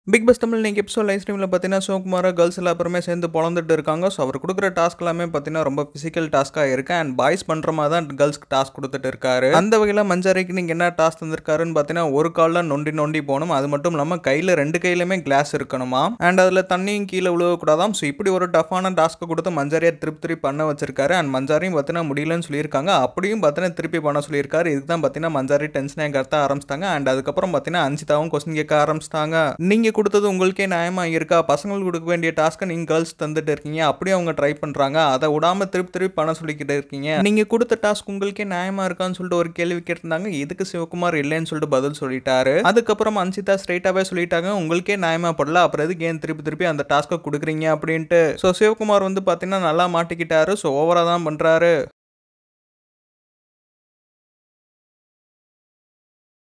big pass Tamil இன்னைக்கு episode live ஸ்ட்ரீமில் பார்த்தீங்கன்னா Sivakumar girls எல்லாம் அப்புறமே சேர்ந்து பொழந்துட்டு இருக்காங்க ஸோ அவர் கொடுக்குற டாஸ்க் எல்லாமே பார்த்தீங்கன்னா ரொம்ப ஃபிசிக்கல் டாஸ்க்காக இருக்கு அண்ட் பாய்ஸ் பண்ணுற மாதிரி தான் கேர்ள்ஸ்க்கு டாஸ்க் கொடுத்துட்டு இருக்காரு அந்த வகையில் மஞ்சாரிக்கு நீங்கள் என்ன டாஸ்க் தந்திருக்காருன்னு பார்த்தீங்கன்னா ஒரு காலில் நொண்டி நொண்டி போகணும் அது மட்டும் இல்லாமல் கையில் ரெண்டு கையிலுமே கிளாஸ் இருக்கணுமா அண்ட் அதில் தண்ணியும் கீழே விழுவக்கூடாதாம் ஸோ இப்படி ஒரு டஃப்பான டாஸ்க்கை கொடுத்து மஞ்சாரியை திருப்பி திருப்பி பண்ண வச்சிருக்காரு அண்ட் மஞ்சாரியும் பார்த்தீங்கன்னா முடியலன்னு சொல்லியிருக்காங்க அப்படியும் பார்த்தீங்கன்னா திருப்பி பண்ண சொல்லியிருக்காரு இதுக்கு தான் பார்த்தீங்கன்னா மஞ்சாரி டென்ஷனாக கத்த ஆரம்பிச்சிட்டாங்க அண்ட் அதுக்கப்புறம் பார்த்தீங்கன்னா அஞ்சிதாவும் கொஸ்டின் கேட்க ஆரம்பிச்சிட்டாங்க நீங்கள் கொடுத்தது உங்களுக்கே நியாயமா இருக்கா பசங்களுக்கு கொடுக்க வேண்டிய டாஸ்க்கை நீங்கள் கேர்ள்ஸ் தந்துட்டு இருக்கீங்க அப்படியே அவங்க ட்ரை பண்ணுறாங்க அதை விடாம திருப்பி திருப்பி பண்ண சொல்லிக்கிட்டு இருக்கீங்க நீங்கள் கொடுத்த டாஸ்க் உங்களுக்கே நியாயமா இருக்கான்னு சொல்லிட்டு ஒரு கேள்வி கேட்டிருந்தாங்க இதுக்கு சிவகுமார் இல்லைன்னு சொல்லிட்டு பதில் சொல்லிட்டாரு அதுக்கப்புறம் அன்சிதா ஸ்ட்ரைட்டாகவே சொல்லிட்டாங்க உங்களுக்கே நியாயமா படல அப்புறம் எதுக்கு ஏன் திருப்பி திருப்பி அந்த டாஸ்க்கை கொடுக்குறீங்க அப்படின்ட்டு ஸோ சிவகுமார் வந்து பார்த்தீங்கன்னா நல்லா மாட்டிக்கிட்டாரு ஸோ ஓவராக தான் பண்ணுறாரு